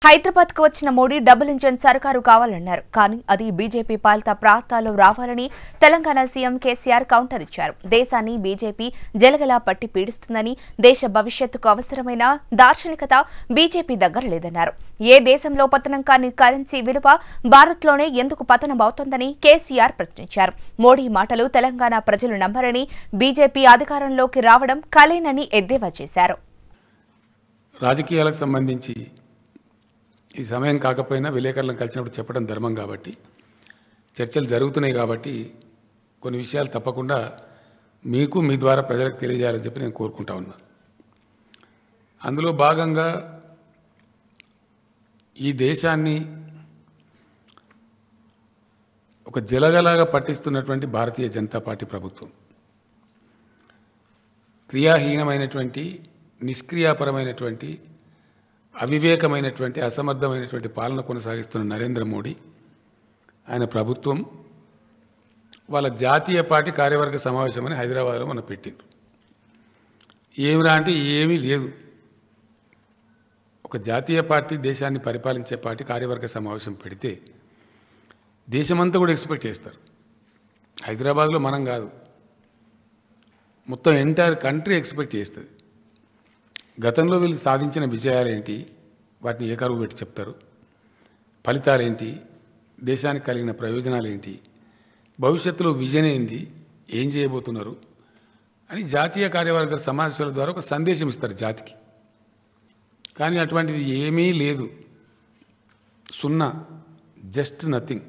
హైదరాబాద్ కు వచ్చిన Modi double engine సర్కారు కావాలన్నారు కానీ అది బీజేపీ పాలిత ప్రాంతాల్లో రావాలని తెలంగాణ సీఎం కేసీఆర్ కౌంటర్ ఇచ్చారు దేశాన్ని బీజేపీ జలగలా పట్టి పీడిస్తుందని దేశ భవిష్యత్తుకు అవసరమైన దార్శనికత బీజేపీ దగ్గర లేదన్నారు ఏ దేశంలో పతనం కాని కరెన్సీ విలువ భారత్లోనే ఎందుకు పతనం అవుతోందని కేసీఆర్ ప్రశ్నించారు మోడీ మాటలు తెలంగాణ ప్రజలు నమ్మరని బీజేపీ అధికారంలోకి రావడం కలేనని ఎద్దేవా చేశారు రాజకీయాలకు సంబంధించి ఈ సమయం కాకపోయినా విలేకరులను కలిసినప్పుడు చెప్పడం ధర్మం కాబట్టి చర్చలు జరుగుతున్నాయి కాబట్టి కొన్ని విషయాలు తప్పకుండా మీకు మీ ద్వారా ప్రజలకు తెలియజేయాలని చెప్పి నేను కోరుకుంటా ఉన్నా అందులో భాగంగా ఈ దేశాన్ని ఒక జలగలాగా పట్టిస్తున్నటువంటి భారతీయ జనతా పార్టీ ప్రభుత్వం క్రియాహీనమైనటువంటి నిష్క్రియాపరమైనటువంటి అవివేకమైనటువంటి అసమర్థమైనటువంటి పాలన కొనసాగిస్తున్న నరేంద్ర మోడీ ఆయన ప్రభుత్వం వాళ్ళ జాతీయ పార్టీ కార్యవర్గ సమావేశమని హైదరాబాద్లో మనం పెట్టిండ్రు ఏమిరా అంటే ఏమీ లేదు ఒక జాతీయ పార్టీ దేశాన్ని పరిపాలించే పార్టీ కార్యవర్గ సమావేశం పెడితే దేశమంతా కూడా ఎక్స్పెక్ట్ చేస్తారు హైదరాబాద్లో మనం కాదు మొత్తం ఎంటైర్ కంట్రీ ఎక్స్పెక్ట్ చేస్తుంది గతంలో వీళ్ళు సాధించిన విజయాలేంటి వాటిని ఏ కరువు పెట్టి చెప్తారు ఫలితాలేంటి దేశానికి కలిగిన ప్రయోజనాలేంటి భవిష్యత్తులో విజన్ ఏంది ఏం చేయబోతున్నారు అని జాతీయ కార్యవర్గ సమావేశాల ద్వారా ఒక సందేశం ఇస్తారు జాతికి కానీ అటువంటిది ఏమీ లేదు సున్నా జస్ట్ నథింగ్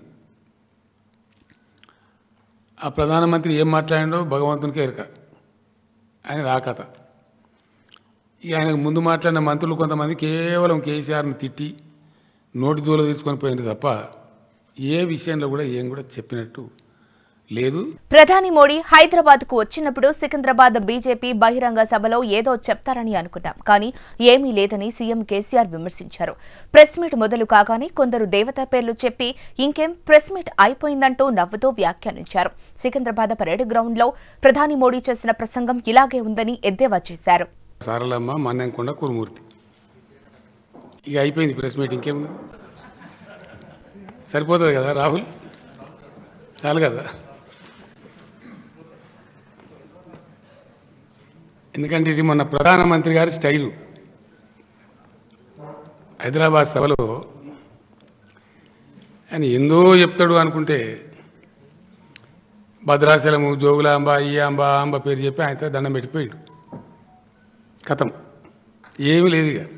ఆ ప్రధానమంత్రి ఏం మాట్లాడిండో భగవంతునికే ఎరక ఆయన ఆ కథ ఇక ఆయనకు ముందు మాట్లాడిన మంత్రులు కొంతమంది కేవలం కేసీఆర్ను తిట్టి నోటి దూల తీసుకొని పోయింది తప్ప ఏ విషయంలో కూడా ఏం కూడా చెప్పినట్టు లేదు ప్రధాని మోడీ హైదరాబాద్ కు వచ్చినప్పుడు సికింద్రాబాద్ బీజేపీ బహిరంగ సభలో ఏదో చెప్తారని అనుకున్నాం కానీ ఏమీ లేదని సీఎం కేసీఆర్ విమర్శించారు ప్రెస్ మీట్ మొదలు కాగానే కొందరు దేవతా పేర్లు చెప్పి ఇంకేం ప్రెస్ మీట్ అయిపోయిందంటూ నవ్వుతూ వ్యాఖ్యానించారు సికింద్రాబాద్ పరేడ్ గ్రౌండ్ లో ప్రధాని మోడీ చేసిన ప్రసంగం ఇలాగే ఉందని ఎద్దేవా చేశారు సారలమ్మ మన్నెంకొండ కురుమూర్తి ఇక అయిపోయింది ప్రెస్ మీట్ ఇంకేముంది సరిపోతుంది కదా రాహుల్ చాలు కదా ఎందుకంటే ఇది మొన్న ప్రధానమంత్రి గారి స్టైలు హైదరాబాద్ సభలో ఆయన ఎందో చెప్తాడు అనుకుంటే భద్రాచలము జోగులాంబ ఈ అంబ ఆ అంబ పేరు చెప్పి ఆయనతో దండం పెట్టిపోయాడు కథం ఏమీ లేదు ఇక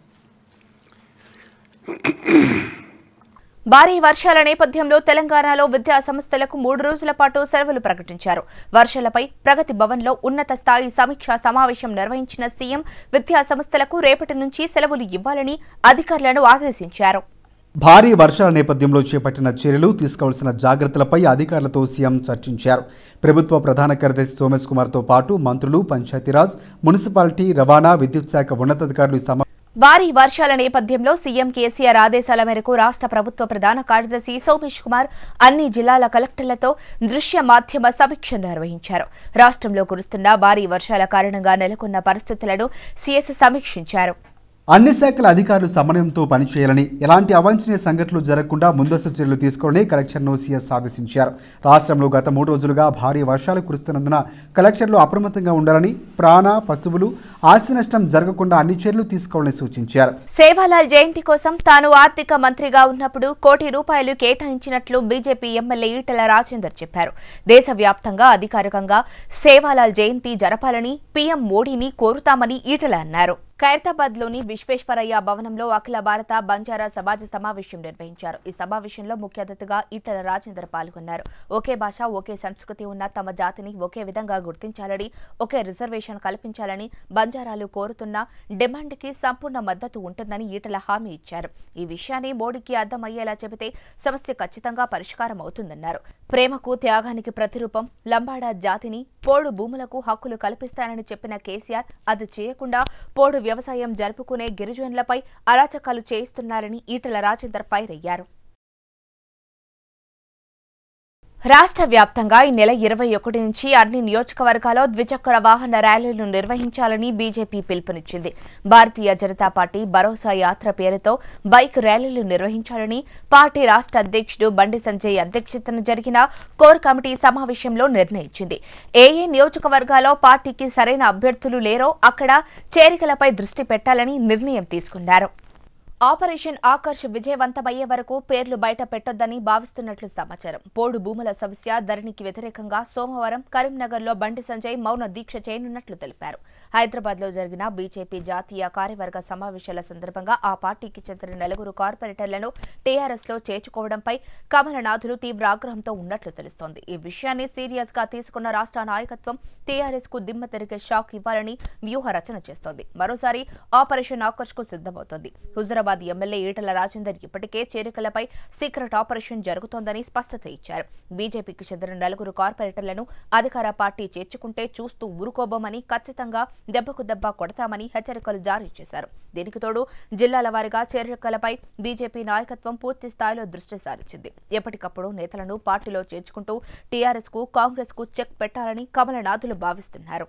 భారీ వర్షాల నేపథ్యంలో తెలంగాణలో విద్యా సంస్థలకు మూడు రోజుల పాటు సెలవులు ప్రకటించారు వర్షాలపై ప్రగతి భవన్లో ఉన్నత స్థాయి సమీక్షా సమావేశం నిర్వహించిన సీఎం విద్యా సంస్థలకు రేపటి నుంచి సెలవులు ఇవ్వాలని అధికారులను ఆదేశించారు భారీ వర్షాల నేపథ్యంలో చేపట్టిన చర్యలు తీసుకోవాల్సిన జాగ్రత్తలపై అధికారులతో సీఎం చర్చించారు ప్రభుత్వ ప్రధాన కార్యదర్శి సోమేష్ కుమార్తో పాటు మంత్రులు పంచాయతీరాజ్ మున్సిపాలిటీ రవాణా విద్యుత్ శాఖ ఉన్నతాధికారులు ఈ సమా భారీ వర్షాల నేపథ్యంలో సీఎం కేసీఆర్ ఆదేశాల మేరకు రాష్ట్ర ప్రభుత్వ ప్రధాన కార్యదర్శి సోమేష్ కుమార్ అన్ని జిల్లాల కలెక్టర్లతో దృశ్య మాధ్యమ సమీక్ష నిర్వహించారు రాష్ట్రంలో కురుస్తున్న భారీ వర్షాల కారణంగా నెలకొన్న పరిస్థితులను సీఎస్ సమీక్షించారు అన్ని శాఖల అధికారులు సమన్వయంతో పనిచేయాలని ఎలాంటి అవాంఛనీయ సంఘటనలు జరగకుండా ముందస్తు చర్యలు తీసుకోవాలని కలెక్టర్ను సీఎస్ ఆదేశించారు రాష్ట్రంలో గత మూడు రోజులుగా భారీ వర్షాలు కురుస్తున్నందున కలెక్టర్లు అప్రమత్తంగా ఉండాలని ప్రాణ పశువులు ఆస్తి నష్టం జరగకుండా అన్ని చర్యలు తీసుకోవాలని సూచించారు సేవాలాల్ జయంతి కోసం తాను ఆర్థిక మంత్రిగా ఉన్నప్పుడు కోటి రూపాయలు కేటాయించినట్లు బీజేపీ ఎమ్మెల్యే ఈటెల రాజేందర్ చెప్పారు దేశవ్యాప్తంగా అధికారికంగా సేవాలాల్ జయంతి జరపాలని పీఎం మోడీని కోరుతామని ఈటెల అన్నారు ఖైరతాబాద్ లోని విశ్వేశ్వరయ్య భవనంలో అఖిల భారత బంజారా సమాజ సమావేశం నిర్వహించారు ఈ సమావేశంలో ముఖ్య అతిథిగా ఈటెల రాజేందర్ పాల్గొన్నారు ఒకే భాష ఒకే సంస్కృతి ఉన్న తమ జాతిని ఒకే విధంగా గుర్తించాలని ఒకే రిజర్వేషన్ కల్పించాలని బంజారాలు కోరుతున్న డిమాండ్కి సంపూర్ణ మద్దతు ఉంటుందని ఈటెల హామీ ఇచ్చారు ఈ విషయాన్ని మోడీకి అర్థమయ్యేలా చెబితే సమస్య ఖచ్చితంగా పరిష్కారం అవుతుందన్నారు ప్రేమకు త్యాగానికి ప్రతిరూపం లంబాడా జాతిని పోడు భూములకు హక్కులు కల్పిస్తానని చెప్పిన కేసీఆర్ అది చేయకుండా పోడు వ్యవసాయం జరుపుకునే గిరిజనులపై అరాచకాలు చేయిస్తున్నారని ఈటెల రాజేందర్ ఫైర్ అయ్యారు రాష్ట్ర వ్యాప్తంగా ఈ నెల ఇరవై ఒకటి నుంచి అన్ని నియోజకవర్గాల్లో ద్విచక్ర వాహన ర్యాలీలు నిర్వహించాలని బీజేపీ పిలుపునిచ్చింది భారతీయ జనతా పార్టీ భరోసా యాత్ర పేరుతో బైక్ ర్యాలీలు నిర్వహించాలని పార్టీ రాష్ట్ర అధ్యక్షుడు బండి సంజయ్ అధ్యక్షతన జరిగిన కోర్ కమిటీ సమావేశంలో నిర్ణయించింది ఏ ఏ నియోజకవర్గాల్లో పార్టీకి సరైన అభ్యర్థులు లేరో అక్కడ చేరికలపై దృష్టి పెట్టాలని నిర్ణయం తీసుకున్నారు ఆపరేషన్ ఆకర్ష్ విజయవంతమయ్యే వరకు పేర్లు బయట పెట్టొద్దని భావిస్తున్నట్లు సమాచారం పోడు భూముల సమస్య ధరణికి వ్యతిరేకంగా సోమవారం కరీంనగర్లో బండి సంజయ్ మౌన దీక్ష చేయనున్నట్లు తెలిపారు హైదరాబాద్ లో జరిగిన బీజేపీ జాతీయ కార్యవర్గ సమావేశాల సందర్భంగా ఆ పార్టీకి చెందిన నలుగురు కార్పొరేటర్లను టీఆర్ఎస్ లో చేర్చుకోవడంపై కమలనాథులు తీవ్ర ఆగ్రహంతో ఉన్నట్లు తెలుస్తోంది ఈ విషయాన్ని సీరియస్ గా తీసుకున్న రాష్ట్ర నాయకత్వం టీఆర్ఎస్ కు దిమ్మ తిరిగే షాక్ ఇవ్వాలని వ్యూహ రచన చేస్తోంది మరోసారి ఆపరేషన్ ఆకర్ష్ కు సిద్దమవుతోంది హుజరాబాద్ ఎమ్మెల్యే ఈటల రాజేందర్ ఇప్పటికే చేరికలపై సీక్రెట్ ఆపరేషన్ జరుగుతోందని స్పష్టత ఇచ్చారు బీజేపీకి చెందిన నలుగురు కార్పొరేటర్లను అధికార పార్టీ చేర్చుకుంటే చూస్తూ ఊరుకోబోమని ఖచ్చితంగా దెబ్బకు దెబ్బ కొడతామని హెచ్చరికలు జారీ చేశారు దీనికి తోడు జిల్లాల వారీగా చేరికలపై బీజేపీ నాయకత్వం పూర్తి స్థాయిలో దృష్టి సారించింది ఎప్పటికప్పుడు నేతలను పార్టీలో చేర్చుకుంటూ టీఆర్ఎస్ కు కాంగ్రెస్ కు చెక్ పెట్టాలని కమలనాథులు భావిస్తున్నారు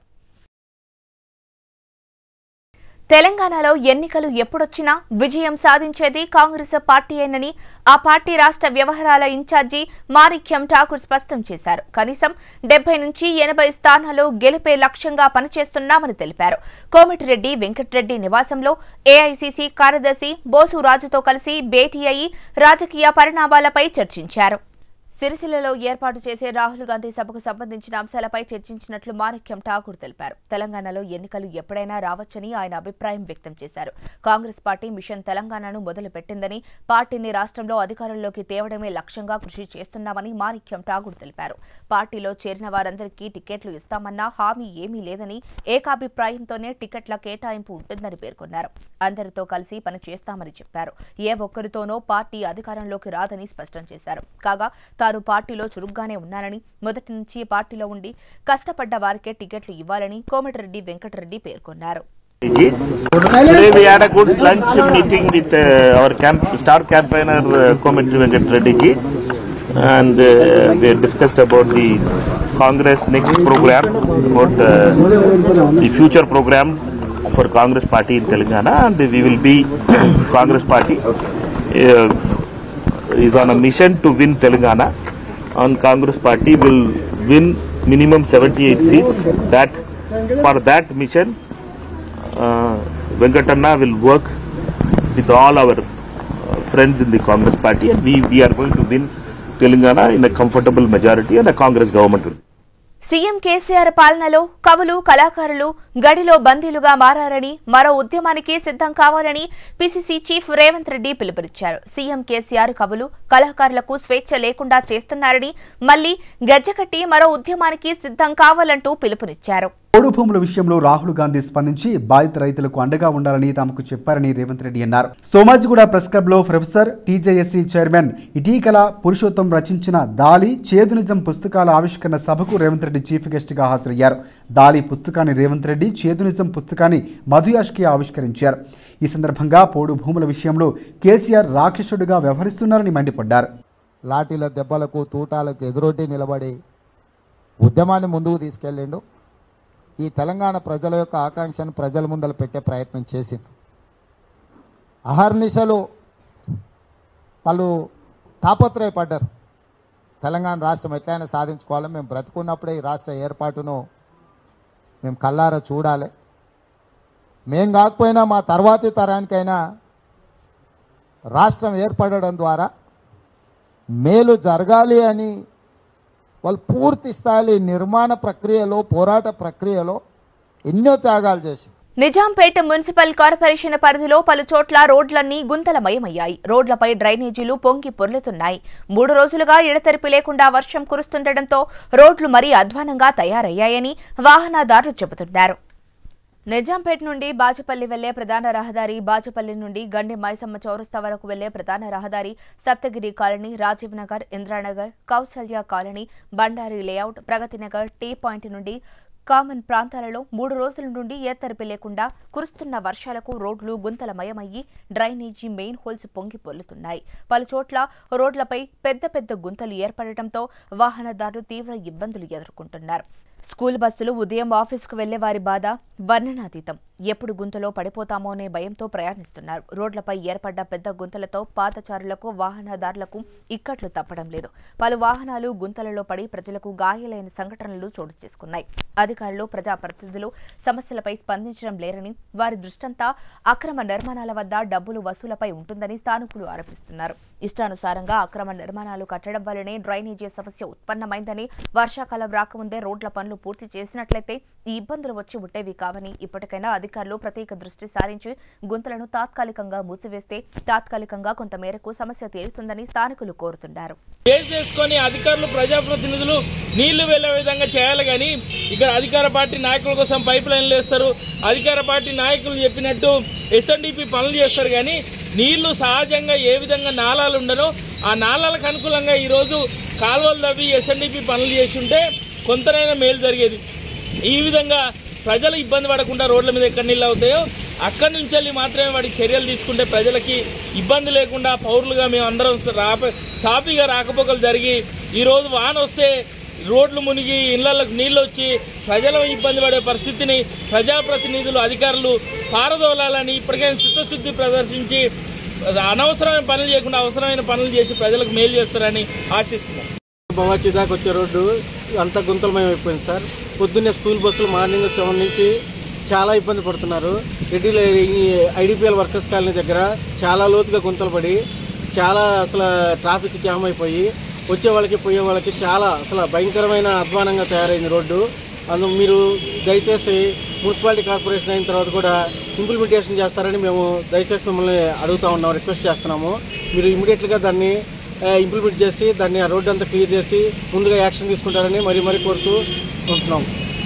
తెలంగాణలో ఎన్నికలు ఎప్పుడొచ్చినా విజయం సాధించేది కాంగ్రెస్ పార్టీయేనని ఆ పార్టీ రాష్ట్ర వ్యవహారాల ఇన్ఛార్జి మాణిక్యం ఠాకూర్ స్పష్టం చేశారు కనీసం డెబ్బై నుంచి ఎనభై స్థానాలు గెలిపే లక్ష్యంగా పనిచేస్తున్నామని తెలిపారు కోమటిరెడ్డి వెంకటరెడ్డి నివాసంలో ఏఐసీసీ కార్యదర్శి బోసు రాజుతో కలిసి భేటీ అయి రాజకీయ పరిణామాలపై చర్చించారు సిరిసిల్లలో ఏర్పాటు చేసే రాహుల్ గాంధీ సభకు సంబంధించిన అంశాలపై చర్చించినట్లు మాణిక్యం ఠాకూర్ తెలిపారు తెలంగాణలో ఎన్నికలు ఎప్పుడైనా రావచ్చని ఆయన అభిప్రాయం వ్యక్తం చేశారు కాంగ్రెస్ పార్టీ మిషన్ తెలంగాణను మొదలుపెట్టిందని పార్టీని రాష్ట్రంలో అధికారంలోకి తేవడమే లక్ష్యంగా కృషి చేస్తున్నామని మాణిక్యం ఠాకూర్ తెలిపారు పార్టీలో చేరిన వారందరికీ టికెట్లు ఇస్తామన్న హామీ ఏమీ లేదని ఏకాభిప్రాయంతోనే టికెట్ల కేటాయింపు ఉంటుందని పేర్కొన్నారు అందరితో కలిసి పని చేస్తామని చెప్పారు ఏ ఒక్కరితోనో పార్టీ అధికారంలోకి రాదని స్పష్టం చేశారు కాగా తాను పార్టీలో చురుగ్గానే ఉన్నానని మొదటి నుంచి పార్టీలో ఉండి కష్టపడ్డ వారికే టికెట్లు ఇవ్వాలని కోమటిరెడ్డి వెంకటరెడ్డి పేర్కొన్నారు Ji. Today we had a good lunch meeting with uh, our camp, star campaigner uh, Kometri Venkat Reddy ji and uh, we discussed about the Congress next program, about uh, the future program for Congress party in Telangana and we will be Congress party uh, is on a mission to win Telangana and Congress party will win minimum 78 seats that for that mission uh, Venkatanna will work with all our uh, friends in the Congress party and we, we are going to win Telangana in a comfortable majority and a Congress government will. CM KCR పాలనలో కవులు కళాకారులు గడిలో బందీలుగా మారారని మరో ఉద్యమానికి సిద్ధం కావాలని PCC chief Revanth Reddy పిలుపునిచ్చారు CM KCR కవులు కళాకారులకు స్వేచ్ఛ లేకుండా చేస్తున్నారని మళ్లీ గజ్జకట్టి మరో ఉద్యమానికి సిద్ధం కావాలంటూ పిలుపునిచ్చారు పోడు భూముల విషయంలో రాహుల్ గాంధీ స్పందించి బాధిత రైతులకు అండగా ఉండాలని తమకు చెప్పారని రేవంత్ రెడ్డి అన్నారు సోమాజిగూడ ప్రెస్ క్లబ్ లో professor TJSC chairman Itikala Purushottam రచించిన దాలి చేదు నిజం పుస్తకాల ఆవిష్కరణ సభకు రేవంత్ రెడ్డి చీఫ్ గెస్ట్ గా హాజరయ్యారు దాలి పుస్తకాన్ని రేవంత్ రెడ్డి చేదు నిజం పుస్తకాన్ని మధుయాష్కి ఆవిష్కరించారు ఈ సందర్భంగా పోడు భూముల విషయంలో కేసీఆర్ రాక్షసుడిగా వ్యవహరిస్తున్నారని మండిపడ్డారు లాఠీల దెబ్బలకు తూటాలకు ఎదురొడ్డి నిలబడి ఉద్యమాన్ని ముందుకు తీసుకెళ్ళిండు ఈ తెలంగాణ ప్రజల యొక్క ఆకాంక్షను ప్రజల ముందర పెట్టే ప్రయత్నం చేసింది అహర్నిశలు వాళ్ళు తాపత్రయపడ్డారు తెలంగాణ రాష్ట్రం ఎట్లయినా సాధించుకోవాలి మేము బ్రతుకున్నప్పుడే ఈ రాష్ట్ర ఏర్పాటును మేము కల్లారా చూడాలి మేం కాకపోయినా మా తర్వాతి తరానికైనా రాష్ట్రం ఏర్పడడం ద్వారా మేలు జరగాలి అని వాళ్ళు పూర్తి స్థాయి నిర్మాణ ప్రక్రియలో పోరాట ప్రక్రియలో ఎన్నో త్యాగాలు చేసి నిజాంపేట మున్సిపల్ కార్పొరేషన్ పరిధిలో పలు చోట్ల రోడ్లన్నీ గుంతలమయమయ్యాయి రోడ్లపై డ్రైనేజీలు పొంగి పొర్లుతున్నాయి మూడు రోజులుగా ఎడతెరిపి లేకుండా వర్షం కురుస్తుండటంతో రోడ్లు మరీ అధ్వానంగా తయారయ్యాయని వాహనదారులు చెబుతున్నారు నిజాంపేట నుండి బాచుపల్లి వెళ్లే ప్రధాన రహదారి బాచుపల్లి నుండి గండి మైసమ్మ చౌరస్తా వరకు వెళ్లే ప్రధాన రహదారి Saptagiri colony Rajiv Nagar Indranagar Kausalya colony Bandari layout Pragati Nagar T point నుండి కామన్ ప్రాంతాలలో మూడు రోజుల నుండి ఏతరిపి లేకుండా కురుస్తున్న వర్షాలకు రోడ్లు గుంతలమయమయ్యి డ్రైనేజీ మెయిన్ హోల్స్ పొంగి పొల్లుతున్నాయి పలు చోట్ల రోడ్లపై పెద్ద పెద్ద గుంతలు ఏర్పడటంతో వాహనదారులు తీవ్ర ఇబ్బందులు ఎదుర్కొంటున్నారు స్కూల్ బస్సులు ఉదయం ఆఫీసుకు వెళ్లే వారి బాధ వర్ణనాతీతం ఎప్పుడు గుంతలో పడిపోతామో అనే భయంతో ప్రయాణిస్తున్నారు రోడ్లపై ఏర్పడ్డ పెద్ద గుంతలతో పాదచారులకు వాహనదారులకు ఇక్కట్లు తప్పడం లేదు పలు వాహనాలు గుంతలలో పడి ప్రజలకు గాయాలైన సంఘటనలు చోటు చేసుకున్నాయి అధికారులు ప్రజాప్రతినిధులు సమస్యలపై స్పందించడం లేరని వారి దృష్టంతా అక్రమ నిర్మాణాల వద్ద డబ్బులు వసూలపై ఉంటుందని స్థానికులు ఆరోపిస్తున్నారు ఇష్టానుసారంగా అక్రమ నిర్మాణాలు కట్టడం వల్లనే డ్రైనేజీ సమస్య ఉత్పన్నమైందని వర్షాకాలం రాకముందే రోడ్ల పనులు పూర్తి చేసినట్లయితే ఈ ఇబ్బందులు వచ్చి ఉండేవి కావని ఇప్పటికైనా అధికారులు ప్రత్యేక దృష్టి సారించి గుంతలను తాత్కాలికంగా మూసివేస్తే తాత్కాలికంగా కొంతమేరకు సమస్య తీరుతుందని స్థానికులు కోరుతున్నారు కేసు చేసుకొని అధికారులు ప్రజాప్రతినిధులు నీళ్లు వెళ్లే విధంగా చేయాలి కానీ ఇక్కడ అధికార పార్టీ నాయకుల కోసం పైప్ లైన్లు వేస్తారు అధికార పార్టీ నాయకులు చెప్పినట్టు ఎస్ఎన్డిపి పనులు చేస్తారు కానీ నీళ్లు సహజంగా ఏ విధంగా నాలాలు ఉండనో ఆ నాలాలకు అనుకూలంగా ఈరోజు కాలువలు తవ్వి ఎస్ఎన్డిపి పనులు చేసి ఉంటే కొంతనైనా మేలు జరిగేది ఈ విధంగా ప్రజలు ఇబ్బంది పడకుండా రోడ్ల మీద ఎక్కడ నీళ్ళు అవుతాయో అక్కడి నుంచి వెళ్ళి మాత్రమే వాడికి చర్యలు తీసుకుంటే ప్రజలకి ఇబ్బంది లేకుండా పౌరులుగా మేము అందరం రాప సాఫీగా రాకపోకలు జరిగి ఈరోజు వాన వస్తే రోడ్లు మునిగి ఇళ్లకు నీళ్ళు వచ్చి ప్రజలు ఇబ్బంది పడే పరిస్థితిని ప్రజాప్రతినిధులు అధికారులు పారదోలాలని ఇప్పటికైనా చిత్తశుద్ధి ప్రదర్శించి అనవసరమైన పనులు చేయకుండా అవసరమైన పనులు చేసి ప్రజలకు మేలు చేస్తారని ఆశిస్తున్నాం భవాచి దాకా వచ్చే రోడ్డు అంతా గుంతలమయం అయిపోయింది సార్ పొద్దున్నే స్కూల్ బస్సులు మార్నింగ్ సెవెన్ నుంచి చాలా ఇబ్బంది పడుతున్నారు రెడ్డిలో ఈ ఐడిపిఎల్ వర్కర్స్ కాలనీ దగ్గర చాలా లోతుగా గుంతలు పడి చాలా అసలు ట్రాఫిక్ జామ్ అయిపోయి వచ్చే వాళ్ళకి పోయే వాళ్ళకి చాలా అసలు భయంకరమైన అధ్వానంగా తయారైంది రోడ్డు అందు మీరు దయచేసి మున్సిపాలిటీ కార్పొరేషన్ అయిన తర్వాత కూడా ఇంప్లిమెంటేషన్ చేస్తారని మేము దయచేసి మిమ్మల్ని అడుగుతా ఉన్నాం రిక్వెస్ట్ చేస్తున్నాము మీరు ఇమీడియట్గా దాన్ని ఇంప్లిమెంట్ చేసి దాన్ని ఆ రోడ్డు అంతా క్లియర్ చేసి ముందుగా యాక్షన్ తీసుకుంటారని మరీ మరీ కోరుతూ ఉంటున్నాం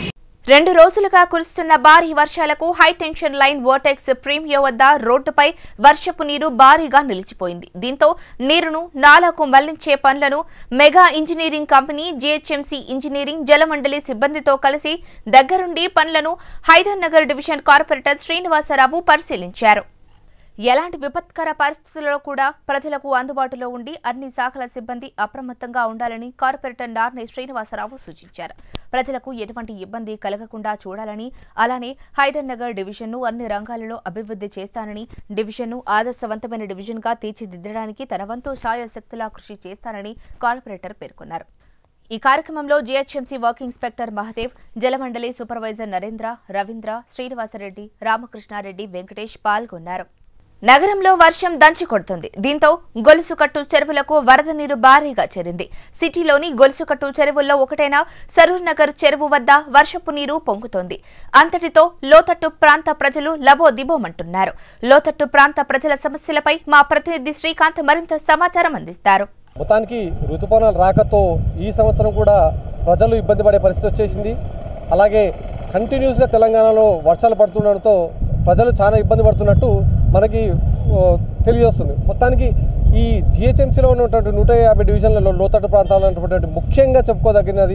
రెండు రోజులుగా కురుస్తున్న భారీ వర్షాలకు high tension line vortex premio వద్ద రోడ్డుపై వర్షపు నీరు భారీగా నిలిచిపోయింది దీంతో నీరును నాలాకు మళ్లించే పనులను mega engineering company GHMC engineering Jalamandali సిబ్బందితో కలిసి దగ్గరుండి పనులను హైదర్ నగర్ డివిజన్ కార్పొరేటర్ శ్రీనివాసరావు పరిశీలించారు ఎలాంటి విపత్కర పరిస్థితుల్లో కూడా ప్రజలకు అందుబాటులో ఉండి అన్ని శాఖల సిబ్బంది అప్రమత్తంగా ఉండాలని కార్పొరేటర్ నార్నే శ్రీనివాసరావు సూచించారు ప్రజలకు ఎటువంటి ఇబ్బంది కలగకుండా చూడాలని అలానే హైదర్ నగర్ డివిజన్ను అన్ని రంగాలలో అభివృద్ధి చేస్తానని డివిజన్ను ఆదర్శవంతమైన డివిజన్గా తీర్చిదిద్దడానికి తన వంతు శాయశక్తులా కృషి చేస్తానని కార్పొరేటర్ పేర్కొన్నారు ఈ కార్యక్రమంలో GHMC working inspector Mahadev Jalamandali supervisor Narendra Ravindra Srinivasareddy Ramakrishnareddy Venkatesh పాల్గొన్నారు నగరంలో వర్షం దంచి కొడుతుంది దీంతో గొలుసుకట్టు చెరువులకు వరద నీరు భారీగా చేరింది సిటీలోని గొలుసుకట్టు చెరువుల్లో ఒకటైన సరూర్ నగర్ చెరువు వద్ద వర్షపు నీరు పొంగుతోంది అంతటితో లోతట్టు ప్రాంత ప్రజలు లబోదిబోమంటున్నారు లోతట్టు ప్రాంత ప్రజల సమస్యలపై మా ప్రతినిధి శ్రీకాంత్ మరింత సమాచారం అందిస్తారు మొత్తానికి ఋతుపవనాల రాకతో ఈ సంవత్సరం కూడా ప్రజలు ఇబ్బంది పడే పరిస్థితి వచ్చేసింది అలాగే కంటిన్యూస్గా తెలంగాణలో వర్షాలు పడుతుండడంతో ప్రజలు చాలా ఇబ్బంది పడుతున్నట్టు మనకి ఓ, తెలియజేస్తుంది మొత్తానికి ఈ జిహెచ్ఎంసీలో ఉన్నటువంటి నూట యాభై డివిజన్లలో లోతట్టు ప్రాంతాల్లో ఉన్నటువంటి ముఖ్యంగా చెప్పుకోదగినది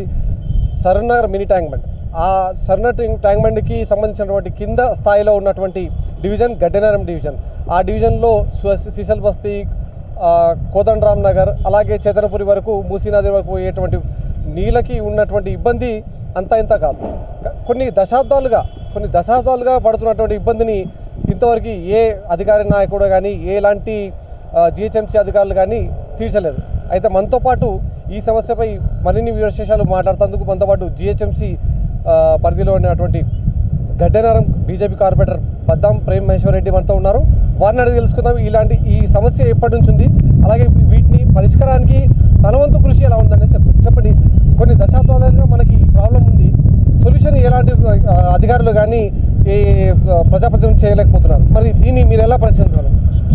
సరనగర్ మినీ ట్యాంక్ బండ్ ఆ సరనర్ ట్యాంక్ బండ్కి సంబంధించినటువంటి కింద స్థాయిలో ఉన్నటువంటి డివిజన్ గడ్డెనారం డివిజన్ ఆ డివిజన్లో సు- సీసల్ బస్తీ ఆ, కోదండరామ్ నగర్ అలాగే చేతనపురి వరకు మూసీనది వరకు పోయేటువంటి నీళ్ళకి ఉన్నటువంటి ఇబ్బంది అంతా ఇంత కాదు క- కొన్ని దశాబ్దాలుగా కొన్ని దశాబ్దాలుగా పడుతున్నటువంటి ఇబ్బందిని ఇంతవరకు ఏ అధికారి నాయకుడు కానీ ఎలాంటి జిహెచ్ఎంసీ అధికారులు కానీ తీర్చలేదు అయితే మనతో పాటు ఈ సమస్యపై మరిన్ని విశేషాలు మాట్లాడుతందుకు మనతో పాటు జిహెచ్ఎంసీ పరిధిలో ఉన్నటువంటి గడ్డనారం బీజేపీ కార్పొరేటర్ బద్దాం ప్రేమ్ మహేశ్వర్ రెడ్డి మనతో ఉన్నారు వారిని అడిగి తెలుసుకుందాం ఇలాంటి ఈ సమస్య ఎప్పటి నుంచి ఉంది అలాగే వీటిని పరిష్కారానికి తన వంతు కృషి ఎలా ఉందనేది చెప్పండి చెప్పండి కొన్ని దశాబ్దాలుగా మనకి ఈ ప్రాబ్లం ఉంది సొల్యూషన్ ఎలాంటి ఆ, అధికారులు కానీ ఈ ఆ, ప్రజాప్రతినిధులు చేయలేకపోతున్నారు మరి దీన్ని మీరు ఎలా పరిశీలించారు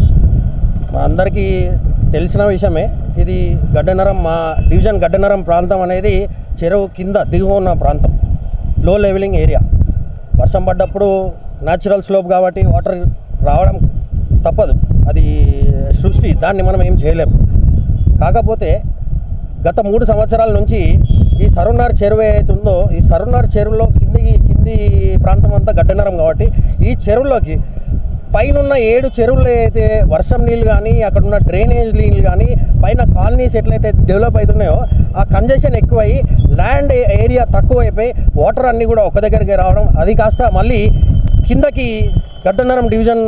మా అందరికీ తెలిసిన విషయమే ఇది గడ్డనరం మా డివిజన్ గడ్డనరం ప్రాంతం అనేది చెరువు కింద దిగువ ఉన్న ప్రాంతం లో లెవెలింగ్ ఏరియా వర్షం పడ్డప్పుడు న్యాచురల్ స్లోప్ కాబట్టి వాటర్ రావడం తప్పదు అది సృష్టి దాన్ని మనం ఏం చేయలేం కాకపోతే గత మూడు సంవత్సరాల నుంచి ఈ సరునార్ చెరువు ఏదైతే ఉందో ఈ సరునార్ చెరువులో కిందికి కింది ప్రాంతం అంతా గడ్డనరం కాబట్టి ఈ చెరువులోకి పైన ఏడు చెరువులు అయితే వర్షం నీళ్ళు కానీ అక్కడ ఉన్న డ్రైనేజ్ నీళ్ళు కానీ పైన కాలనీస్ ఎట్లయితే డెవలప్ అవుతున్నాయో ఆ కంజెషన్ ఎక్కువయ్యి ల్యాండ్ ఏరియా తక్కువైపోయి వాటర్ అన్నీ కూడా ఒక దగ్గరికి రావడం అది కాస్త మళ్ళీ కిందకి గడ్డనరం డివిజన్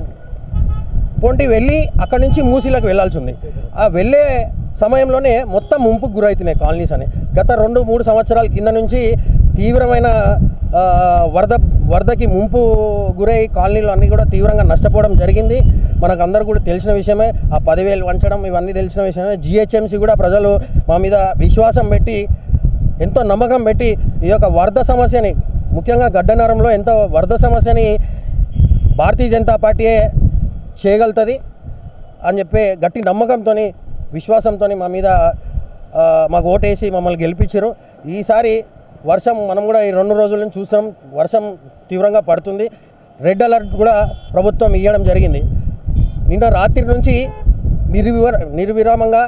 పొంటి వెళ్ళి అక్కడి నుంచి మూసీలకు వెళ్ళాల్సి ఉంది ఆ వెళ్ళే సమయంలోనే మొత్తం ముంపుకు గురవుతున్నాయి కాలనీస్ అని గత రెండు మూడు సంవత్సరాల కింద నుంచి తీవ్రమైన ఆ, వరద వరదకి ముంపు గురై కాలనీలు అన్నీ కూడా తీవ్రంగా నష్టపోవడం జరిగింది మనకు అందరూ కూడా తెలిసిన విషయమే ఆ పదివేలు వంచడం ఇవన్నీ తెలిసిన విషయమే జిహెచ్ఎంసీ కూడా ప్రజలు మా మీద విశ్వాసం పెట్టి ఎంతో నమ్మకం పెట్టి ఈ యొక్క వరద సమస్యని ముఖ్యంగా గడ్డనరంలో ఎంతో వరద సమస్యని భారతీయ జనతా పార్టీయే చేయగలుగుతుంది అని చెప్పి గట్టి నమ్మకంతో విశ్వాసంతో మా మీద ఆ, మాకు ఓటేసి మమ్మల్ని గెలిపించారు ఈసారి వర్షం మనం కూడా ఈ రెండు రోజుల నుంచి చూసాం వర్షం తీవ్రంగా పడుతుంది రెడ్ అలర్ట్ కూడా ప్రభుత్వం ఇవ్వడం జరిగింది నిన్న రాత్రి నుంచి నిర్విర నిర్విరామంగా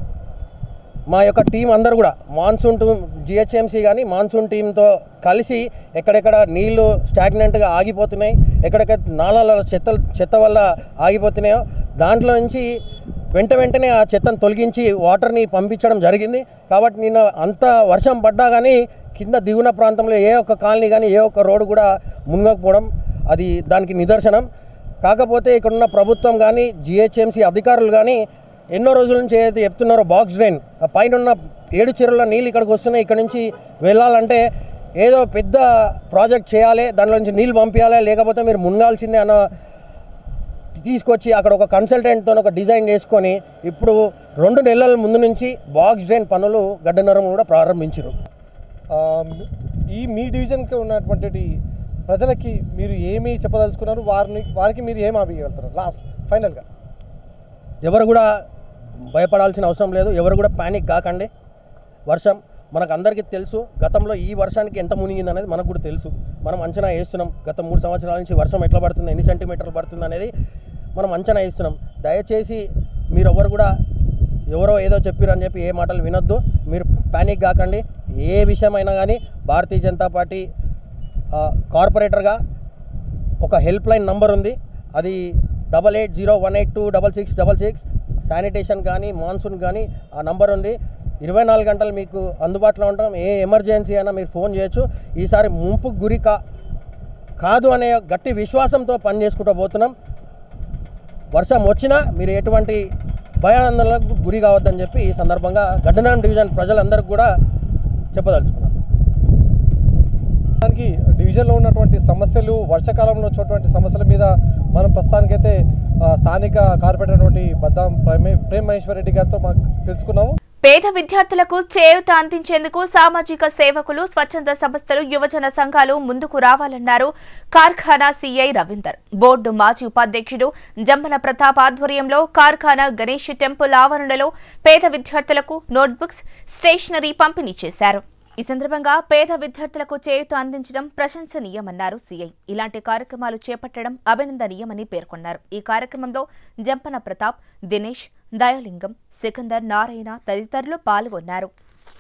మా యొక్క టీం అందరూ కూడా మాన్సూన్ టీం జిహెచ్ఎంసీ కానీ మాన్సూన్ టీంతో కలిసి ఎక్కడెక్కడ నీళ్లు స్టాగ్నెంట్గా ఆగిపోతున్నాయి ఎక్కడెక్కడ నాలాల చెత్త చెత్త వల్ల ఆగిపోతున్నాయో దాంట్లో నుంచి వెంట వెంటనే ఆ చెత్తను తొలగించి వాటర్ని పంపించడం జరిగింది కాబట్టి నిన్న అంత వర్షం పడ్డా కానీ కింద దిగున ప్రాంతంలో ఏ ఒక్క కాలనీ కానీ ఏ ఒక్క రోడ్డు కూడా మునగకపోవడం అది దానికి నిదర్శనం కాకపోతే ఇక్కడున్న ప్రభుత్వం కానీ జిహెచ్ఎంసీ అధికారులు కానీ ఎన్నో రోజుల నుంచి ఏదైతే చెప్తున్నారో బాక్స్ డ్రైన్ ఆ పైన ఉన్న ఏడు చెరువుల నీళ్ళు ఇక్కడికి వస్తున్నాయి ఇక్కడ నుంచి వెళ్ళాలంటే ఏదో పెద్ద ప్రాజెక్ట్ చేయాలి దానిలో నుంచి నీళ్ళు పంపించాలి లేకపోతే మీరు మునగాల్సిందే అన్న తీసుకొచ్చి అక్కడ ఒక కన్సల్టెంట్తో ఒక డిజైన్ చేసుకొని ఇప్పుడు రెండు నెలల ముందు నుంచి బాక్స్ డ్రైన్ పనులు గడ్డనరం కూడా ప్రారంభించారు ఆ, ఈ మీ డివిజన్కి ఉన్నటువంటి ప్రజలకి మీరు ఏమి చెప్పదలుచుకున్నారు వారిని వారికి మీరు ఏమి ఆపగలుగుతారు లాస్ట్ ఫైనల్గా ఎవరు కూడా భయపడాల్సిన అవసరం లేదు ఎవరు కూడా ప్యానిక్ కాకండి వర్షం మనకు అందరికీ తెలుసు గతంలో ఈ వర్షానికి ఎంత మునిగింది అనేది మనకు కూడా తెలుసు మనం అంచనా వేస్తున్నాం గత మూడు సంవత్సరాల నుంచి వర్షం ఎట్లా పడుతుంది ఎన్ని సెంటీమీటర్లు పడుతుంది అనేది మనం అంచనా వేస్తున్నాం దయచేసి మీరు ఎవరు కూడా ఎవరో ఏదో చెప్పారు అని చెప్పి ఏ మాటలు వినొద్దు మీరు ప్యానిక్ కాకండి ఏ విషయమైనా కానీ భారతీయ జనతా పార్టీ ఆ, కార్పొరేటర్గా ఒక హెల్ప్ లైన్ నంబర్ ఉంది అది double eight zero one eight two double six double six sanitation కానీ మాన్సూన్ కానీ ఆ నంబర్ ఉంది ఇరవై నాలుగు గంటలు మీకు అందుబాటులో ఉంటాం ఏ ఎమర్జెన్సీ అయినా మీరు ఫోన్ చేయొచ్చు ఈసారి ముంపుకు గురి కా కాదు అనే గట్టి విశ్వాసంతో పని చేసుకుంటూ పోతున్నాం వర్షం వచ్చినా మీరు ఎటువంటి భయాందోళనకు గురి కావద్దని చెప్పి ఈ సందర్భంగా గడ్డనాం డివిజన్ ప్రజలందరికీ కూడా చెప్పదలుచుకున్నాం దానికి డివిజన్లో ఉన్నటువంటి సమస్యలు వర్షాకాలంలో వచ్చేటువంటి సమస్యల మీద మనం ప్రస్తుతానికైతే ఆ, స్థానిక కార్పొరేటర్ అయినటువంటి బద్దాం ప్రేమ ప్రేమ్ మహేశ్వర్ రెడ్డి గారితో మాకు తెలుసుకున్నాము పేద విద్యార్థులకు చేయూత అందించేందుకు సామాజిక సేవకులు స్వచ్ఛంద సంస్థలు యువజన సంఘాలు ముందుకు రావాలన్నారు కార్ఖానా సీఐ రవీందర్ బోర్డు మాజీ ఉపాధ్యక్షుడు జంబన ప్రతాప్ ఆధ్వర్యంలో కార్ఖానా గణేష్ టెంపుల్ ఆవరణలో పేద విద్యార్థులకు నోట్బుక్స్ స్టేషనరీ పంపిణీ చేశారు ఈ సందర్భంగా పేద విద్యార్థులకు చేయూత అందించడం ప్రశంసనీయమన్నారు సీఐ ఇలాంటి కార్యక్రమాలు చేపట్టడం అభినందనీయమని పేర్కొన్నారు ఈ కార్యక్రమంలో జంపన ప్రతాప్ దినేష్ దయలింగం సికందర్ నారాయణ తదితరులు పాల్గొన్నారు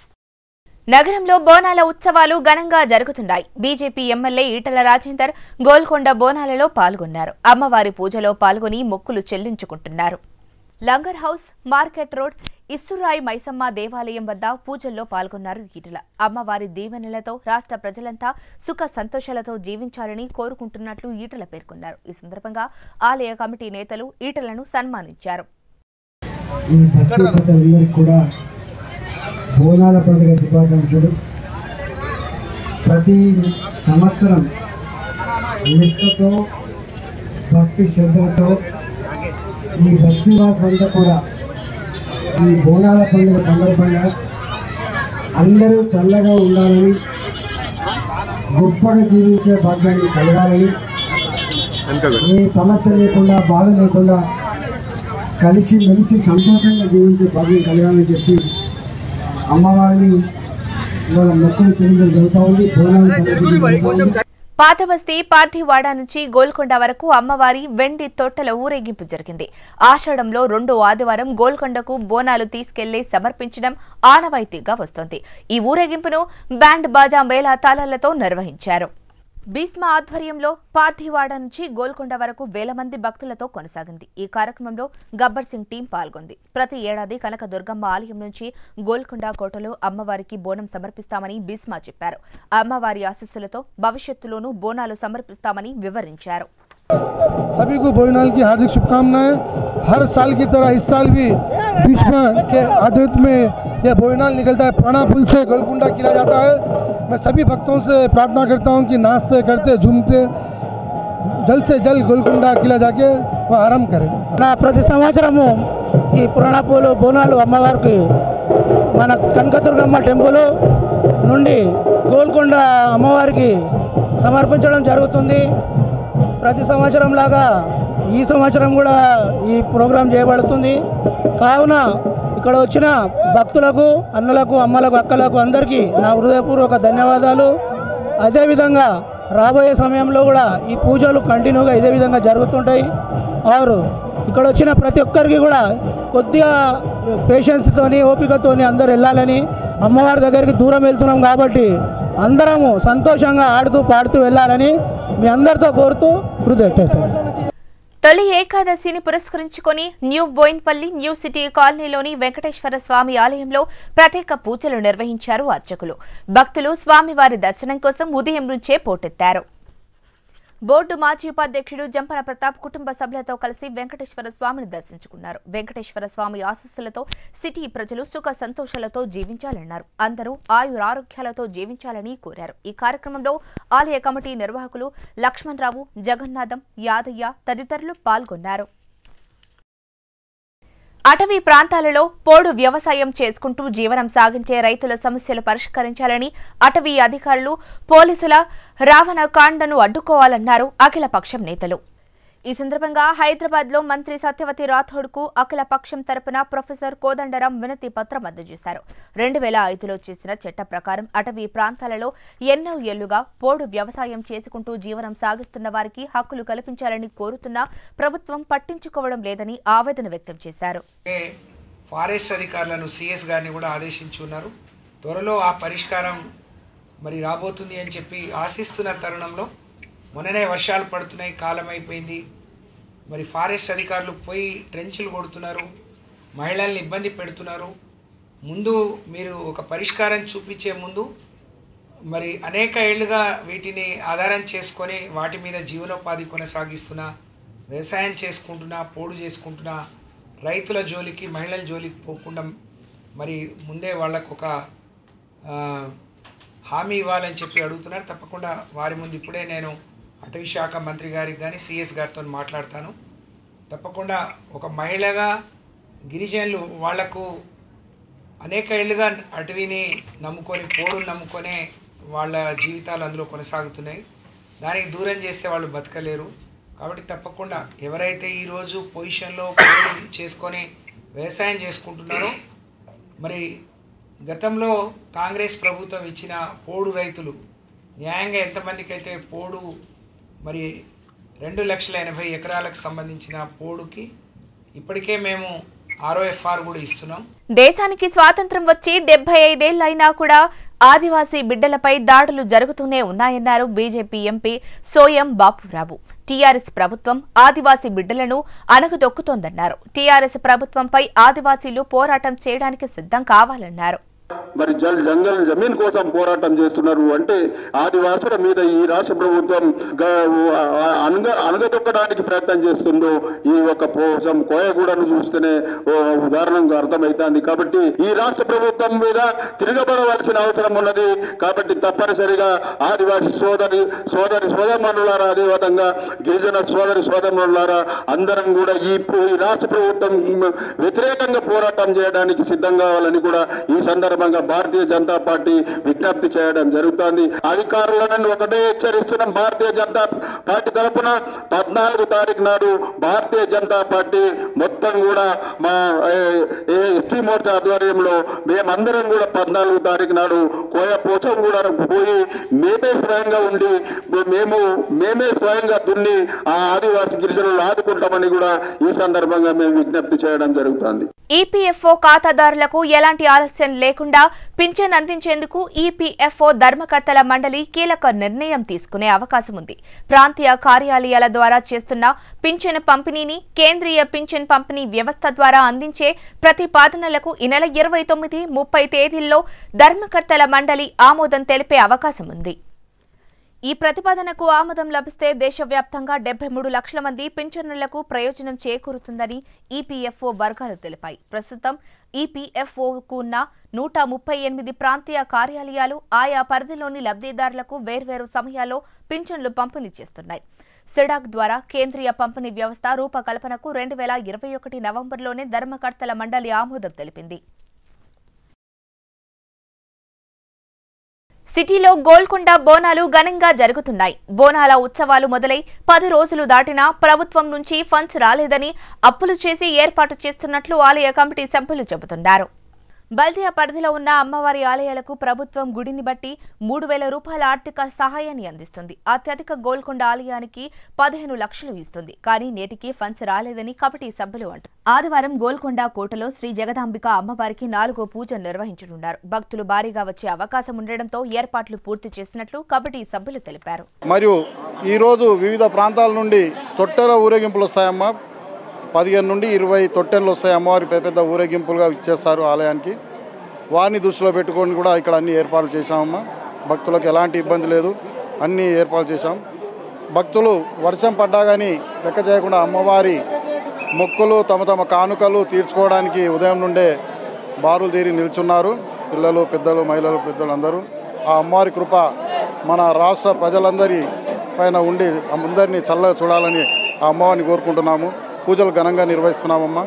నగరంలో బోనాల ఉత్సవాలు ఘనంగా జరుగుతున్నాయి బీజేపీ ఎమ్మెల్యే ఈటల రాజేందర్ గోల్కొండ బోనాలలో పాల్గొన్నారు అమ్మవారి పూజలో పాల్గొని మొక్కులు చెల్లించుకుంటున్నారు Langar house market road Issurai Maisamma దేవాలయం వద్ద పూజల్లో పాల్గొన్నారు ఈటల అమ్మవారి దీవెనలతో రాష్ట్ర ప్రజలంతా సుఖ సంతోషాలతో జీవించాలని కోరుకుంటున్నట్లు ఈటల పేర్కొన్నారు ఈ సందర్భంగా ఆలయ కమిటీ నేతలు ఈటలను సన్మానించారు ఈ భక్తి ప్రజలందరికీ కూడా బోనాల పండుగ శుభాకాంక్షలు ప్రతి సంవత్సరం నిష్ఠతో భక్తి శ్రద్ధలతో ఈ భక్తి వాసులంతా కూడా ఈ బోనాల పండుగ సందర్భంగా అందరూ చల్లగా ఉండాలని గొప్పగా జీవించే భాగ్యాన్ని కలగాలని ఏ సమస్య లేకుండా బాధ లేకుండా కలిసి మెలిసి సంతోషంగా జీవించే భాగ్యం కలగాలని చెప్పి అమ్మవారిని ఇవాళ మొక్కులు చెల్లించడం జరుగుతూ ఉంది బోనాలు సమర్పించడం జరుగుతూ ఉంది. పాతబస్తీ పార్థివాడ నుంచి గోల్కొండ వరకు అమ్మవారి వెండి తొట్టెల ఊరేగింపు జరిగింది ఆషాఢంలో రెండో ఆదివారం గోల్కొండకు బోనాలు తీసుకెళ్లి సమర్పించడం ఆనవాయితీగా వస్తోంది ఈ ఊరేగింపును బ్యాండ్ బాజా మేళా తాళాలతో నిర్వహించారు భీస్మ ఆధ్వర్యంలో పార్థివాడ నుంచి గోల్కొండ వరకు వేల మంది భక్తులతో కొనసాగింది ఈ కార్యక్రమంలో గబ్బర్ సింగ్ టీం పాల్గొంది ప్రతి ఏడాది కనక దుర్గమ్మ ఆలయం నుంచి గోల్కొండ కోటలో అమ్మవారికి బోనం సమర్పిస్తామని భీస్మా చెప్పారు అమ్మవారి ఆశస్సులతో భవిష్యత్తులోనూ బోనాలు సమర్పిస్తామని వివరించారు सभी को भोजनाल की हार्दिक शुभकामनाएं हर साल की तरह इस साल भी भीष्म के आदृत में यह भोजनाल निकलता है प्राणा पुल से गोलकुंडा किया जाता है मैं सभी भक्तों से प्रार्थना करता हूं कि नाचते करते झूमते जल्द से जल्द गोलकुंडा किला जाके वह आराम करें నా ప్రతి సంవత్సరము ఈ పురాణపూలు బోనాలు అమ్మవారికి మన కనకదుర్గమ్మ టెంపుల్ నుండి గోల్కొండ అమ్మవారికి సమర్పించడం జరుగుతుంది ప్రతి సంవత్సరం లాగా ఈ సంవత్సరం కూడా ఈ ప్రోగ్రాం చేయబడుతుంది కావున ఇక్కడ వచ్చిన భక్తులకు అన్నలకు అమ్మలకు అక్కలకు అందరికీ నా హృదయపూర్వక ధన్యవాదాలు అదేవిధంగా రాబోయే సమయంలో కూడా ఈ పూజలు కంటిన్యూగా ఇదే విధంగా జరుగుతుంటాయి వారు ఇక్కడ వచ్చిన ప్రతి ఒక్కరికి కూడా కొద్దిగా పేషెన్స్తోని ఓపికతోని అందరు వెళ్ళాలని అమ్మవారి దగ్గరికి దూరం వెళ్తున్నాం కాబట్టి అందరము సంతోషంగా ఆడుతూ పాడుతూ వెళ్ళాలని మీ అందరితో కోరుతూ హృదయ తొలి ఏకాదశిని పురస్కరించుకొని న్యూ బోయిన్పల్లి న్యూ సిటీ కాలనీలోని వెంకటేశ్వర స్వామి ఆలయంలో ప్రత్యేక పూజలు నిర్వహించారు అర్చకులు భక్తులు స్వామివారి దర్శనం కోసం ఉదయం నుంచే పోటెత్తారు బోర్డు మాజీ ఉపాధ్యక్షుడు జంపన ప్రతాప్ కుటుంబ సభ్యులతో కలిసి వెంకటేశ్వర స్వామిని దర్శించుకున్నారు వెంకటేశ్వర స్వామి ఆశస్సులతో సిటీ ప్రజలు సుఖ సంతోషాలతో జీవించాలన్నారు అందరూ ఆయురారోగ్యాలతో జీవించాలని కోరారు ఈ కార్యక్రమంలో ఆలయ కమిటీ నిర్వాహకులు లక్ష్మణరావు జగన్నాథం యాదయ్య తదితరులు పాల్గొన్నారు అటవీ ప్రాంతాలలో పోడు వ్యవసాయం చేసుకుంటూ జీవనం సాగించే రైతుల సమస్యలు పరిష్కరించాలని అటవీ అధికారులు పోలీసుల రావణ కాండను అడ్డుకోవాలన్నారు అఖిలపక్షం నేతలు ఈ సందర్భంగా హైదరాబాద్ లో మంత్రి సత్యవతి రాథోడ్ కు అఖిల పక్షం తరపున ప్రొఫెసర్ కోదండరాం వినతి పత్రం అందజేశారు రెండు వేల ఐదులో చేసిన చట్ట ప్రకారం అటవీ ప్రాంతాలలో ఎన్నో ఏళ్లుగా పోడు వ్యవసాయం చేసుకుంటూ జీవనం సాగిస్తున్న వారికి హక్కులు కల్పించాలని కోరుతున్నా ప్రభుత్వం పట్టించుకోవడం లేదని ఆవేదన వ్యక్తం చేశారు ఫారెస్ట్ అధికారులను సిఎస్ గారిని కూడా ఆదేశించి ఉన్నారు త్వరలో ఆ పరిష్కారం మరి రాబోతుంది అని చెప్పి ఆశిస్తున్న తరుణంలో మొన్ననే వర్షాలు పడుతున్నాయి కాలం అయిపోయింది మరి ఫారెస్ట్ అధికారులు పోయి ట్రెంచులు కొడుతున్నారు మహిళల్ని ఇబ్బంది పెడుతున్నారు ముందు మీరు ఒక పరిష్కారం చూపించే ముందు మరి అనేక ఏళ్ళుగా వీటిని ఆధారం చేసుకొని వాటి మీద జీవనోపాధి కొనసాగిస్తున్న వ్యవసాయం చేసుకుంటున్నా పోడు చేసుకుంటున్నా రైతుల జోలికి మహిళల జోలికి పోకుండా మరి ముందే వాళ్ళకు ఒక ఆ, హామీ ఇవ్వాలని చెప్పి అడుగుతున్నారు తప్పకుండా వారి ముందు ఇప్పుడే నేను అటవీ శాఖ మంత్రి గారికి కానీ సిఎస్ గారితో మాట్లాడతాను తప్పకుండా ఒక మహిళగా గిరిజనులు వాళ్లకు అనేక ఏళ్ళుగా అటవీని నమ్ముకొని పోడును నమ్ముకొనే వాళ్ళ జీవితాలు అందులో కొనసాగుతున్నాయి దానికి దూరం చేస్తే వాళ్ళు బతకలేరు కాబట్టి తప్పకుండా ఎవరైతే ఈరోజు పొజిషన్లో పోడు చేసుకొని వ్యవసాయం చేసుకుంటున్నారో మరి గతంలో కాంగ్రెస్ ప్రభుత్వం ఇచ్చిన పోడు రైతులు న్యాయంగా ఎంతమందికి అయితే పోడు మరి రెండు లక్షల ఎనభై ఎకరాలకు సంబంధించిన పోడుకి ఇప్పటికే మేము ఆర్ఓఎఫ్ఆర్ కూడా ఇస్తున్నాం దేశానికి స్వాతంత్ర్యం వచ్చి డెబ్బై ఐదేళ్లైనా కూడా ఆదివాసీ బిడ్డలపై దాడులు జరుగుతూనే ఉన్నాయన్నారు BJP MP Soyam Bapurao TRS ప్రభుత్వం ఆదివాసీ బిడ్డలను అణగదొక్కుతోందన్నారు టీఆర్ఎస్ ప్రభుత్వంపై ఆదివాసీలు పోరాటం చేయడానికి సిద్ధం కావాలన్నారు మరి జల్ జంగల్ జమీన్ కోసం పోరాటం చేస్తున్నారు అంటే ఆదివాసుల మీద ఈ రాష్ట్ర ప్రభుత్వం గ- ఆ- అనగ అనగదొక్కడానికి ప్రయత్నం చేస్తుందో ఈ యొక్క కోసం కోయగూడను చూస్తేనే ఓ ఉదాహరణంగా అర్థమవుతుంది కాబట్టి ఈ రాష్ట్ర ప్రభుత్వం మీద తిరగబడవలసిన అవసరం ఉన్నది కాబట్టి తప్పనిసరిగా ఆదివాసి సోదరి సోదరి సోదరులారా అదేవిధంగా గిరిజన సోదరి సోదరులారా అందరం కూడా ఈ ప్ర- ఈ రాష్ట్ర ప్రభుత్వం వ్యతిరేకంగా పోరాటం చేయడానికి సిద్ధం కావాలని కూడా ఈ సందర్భంగా భారతీయ జనతా పార్టీ విజ్ఞప్తి చేయడం జరుగుతోంది అధికారులను ఒకటే హెచ్చరిస్తున్నాం భారతీయ జనతా పార్టీ తరఫున పద్నాలుగు తారీఖు నాడు భారతీయ జనతా పార్టీ మొత్తం కూడా మా ఎస్టీ మోర్చా ఆధ్వర్యంలో మేమందరం కూడా పద్నాలుగు తారీఖు నాడు కోయ పోచం కూడా పోయి మేమే స్వయంగా ఉండి మేము మేమే స్వయంగా దున్ని ఆ ఆదివాసి గిరిజనులు ఆదుకుంటామని కూడా ఈ సందర్భంగా మేము విజ్ఞప్తి చేయడం జరుగుతుంది ఈపీఎఫ్ఓ ఖాతాదారులకు ఎలాంటి ఆలస్యం లేకుండా లేకుండా పింఛన్ అందించేందుకు ఈపీఎఫ్ఓ ధర్మకర్తల మండలి కీలక నిర్ణయం తీసుకునే అవకాశం ఉంది ప్రాంతీయ కార్యాలయాల ద్వారా చేస్తున్న పింఛన్ పంపిణీని కేంద్రీయ పింఛన్ పంపిణీ వ్యవస్థ ద్వారా అందించే ప్రతిపాదనలకు ఈ నెల ఇరవై తొమ్మిది ముప్పై తేదీల్లో ధర్మకర్తల మండలి ఆమోదం తెలిపే అవకాశం ఉంది ఈ ప్రతిపాదనకు ఆమోదం లభిస్తే దేశవ్యాప్తంగా డెబ్బై మూడు లక్షల మంది పింఛన్నులకు ప్రయోజనం చేకూరుతుందని ఈపీఎఫ్ఓ వర్గాలు తెలిపాయి ప్రస్తుతం ఈపీఎఫ్ఓకు ఉన్న నూట ముప్పై ఎనిమిది ప్రాంతీయ కార్యాలయాలు ఆయా పరిధిలోని లబ్ధిదారులకు వేర్వేరు సమయాల్లో పింఛన్లు పంపిణీ చేస్తున్నాయి సిడాక్ ద్వారా కేంద్రీయ పంపిణీ వ్యవస్థ రూపకల్పనకు రెండు వేల ఇరవై ఒకటి నవంబర్లోనే ధర్మకర్తల మండలి ఆమోదం తెలిపింది సిటీలో గోల్కొండ బోనాలు ఘనంగా జరుగుతున్నాయి బోనాల ఉత్సవాలు మొదలై పది రోజులు దాటినా ప్రభుత్వం నుంచి ఫండ్స్ రాలేదని అప్పులు చేసి ఏర్పాటు చేస్తున్నట్లు ఆలయ కమిటీ సభ్యులు చెబుతున్నారు బల్దియా పరిధిలో ఉన్న అమ్మవారి ఆలయాలకు ప్రభుత్వం గుడిని బట్టి మూడు వేల రూపాయల ఆర్థిక సహాయాన్ని అందిస్తుంది అత్యధిక గోల్కొండ ఆలయానికి పదిహేను లక్షలు ఇస్తుంది కానీ నేటికి ఫండ్స్ రాలేదని కమిటీ సభ్యులు అంటారు ఆదివారం గోల్కొండ కోటలో శ్రీ జగదాంబిక అమ్మవారికి నాలుగో పూజ నిర్వహించనున్నారు భక్తులు భారీగా వచ్చే అవకాశం ఉండడంతో ఏర్పాట్లు పూర్తి చేసినట్లు కమిటీ సభ్యులు తెలిపారు మరియు ఈరోజు వివిధ ప్రాంతాల నుండి తొట్టెల ఊరేగింపులు వస్తాయమ్మా పదిహేను నుండి ఇరవై తొట్టెన్లు వస్తాయి అమ్మవారి పెద్ద పెద్ద ఊరేగింపులుగా ఇచ్చేస్తారు ఆలయానికి వారిని దృష్టిలో పెట్టుకొని కూడా ఇక్కడ అన్ని ఏర్పాట్లు చేశామమ్మా భక్తులకు ఎలాంటి ఇబ్బంది లేదు అన్ని ఏర్పాట్లు చేశాం భక్తులు వర్షం పడ్డా కానీ లెక్క చేయకుండా అమ్మవారి మొక్కులు తమ తమ కానుకలు తీర్చుకోవడానికి ఉదయం నుండే బారులు తీరి నిల్చున్నారు పిల్లలు పెద్దలు మహిళలు పెద్దలు అందరూ ఆ అమ్మవారి కృప మన రాష్ట్ర ప్రజలందరి పైన ఉండి అందరినీ చల్లగా చూడాలని ఆ అమ్మవారిని కోరుకుంటున్నాము పూజలు ఘనంగా నిర్వహిస్తున్నామమ్మా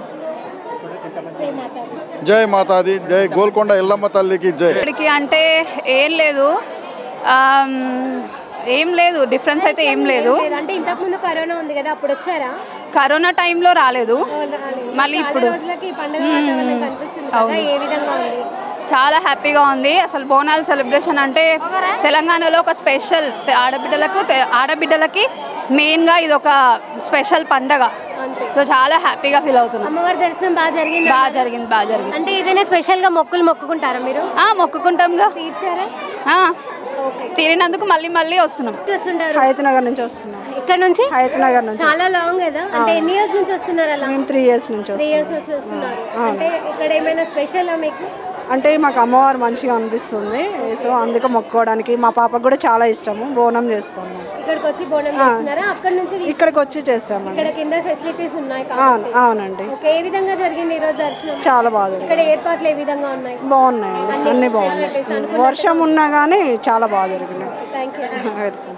జై మాతాది జై గోల్కొండ ఎల్లమ్మ తల్లికి జై ఇక్కడికి అంటే ఏం లేదు ఆమ్, ఏం లేదు డిఫరెన్స్ అయితే ఏం లేదు అంటే ఇంతకు ముందు కరోనా ఉంది కదా అప్పుడు వచ్చారా కరోనా టైంలో రాలేదు మళ్ళీ చాలా ఇప్పుడు రోజులకి ఈ పండుగ మ్మ్. వాతావరణం కనిపిస్తుంది కదా అవును. ఏ విధంగా ఉంది చాలా హ్యాపీగా ఉంది అసలు బోనాల సెలబ్రేషన్ అంటే తెలంగాణలో ఒక స్పెషల్ తె- ఆడబిడ్డలకు తె- ఆడబిడ్డలకి మెయిన్గా ఇది ఒక స్పెషల్ పండగ సో చాలా హ్యాపీగా ఫీల్ అవుతున్నాం అమ్మవారి దర్శనం బాగా జరిగింది బాగా జరిగింది బాగా జరిగింది అంటే ఏదైనా స్పెషల్ గా మొక్కులు మొక్కుకుంటారా మీరు ఆ, మొక్కుకుంటాంగా తీర్చారా ఆ, తీరినందుకు మళ్ళీ మళ్ళీ వస్తున్నాం వస్తుంటారు హయత్ నగర్ నుంచి వస్తున్నాం ఇక్కడ నుంచి హయత్ నగర్ నుంచి చాలా లాంగ్ కదా అంటే అవును. ఎన్ని ఇయర్స్ నుంచి వస్తున్నారు అలా మేము త్రీ ఇయర్స్ నుంచి త్రీ ఇయర్స్ వస్తున్నాం నుంచి వస్తున్నారు అవును. అంటే ఇక్కడ ఏమైనా స్పెషల్ మీకు అంటే మాకు అమ్మవారు మంచిగా అనిపిస్తుంది సో అందుకే మొక్కుకోవడానికి మా పాపకు కూడా చాలా ఇష్టము బోనం చేస్తాము ఇక్కడికి వచ్చి బోనం ఆ. చేస్తున్నారా అక్కడ నుంచి తీసుకు- ఇక్కడికి వచ్చి చేస్తామండి ఇక్కడ కింద ఫెసిలిటీస్ ఉన్నాయి అవును కాబట్టి అవునండి ఓకే ఏ విధంగా జరిగింది ఈ రోజు దర్శనం చాలా బాగా జరిగింది. ఇక్కడ ఏర్పాట్లు ఏ విధంగా ఉన్నాయి బాగున్నాయండి అన్ని అన్ని facilities బాగున్నాయి అనుకున్నట్టు వర్షం ఉన్నా కానీ చాలా బాగా జరిగినాయి థ్యాంక్ యూ వెల్కమ్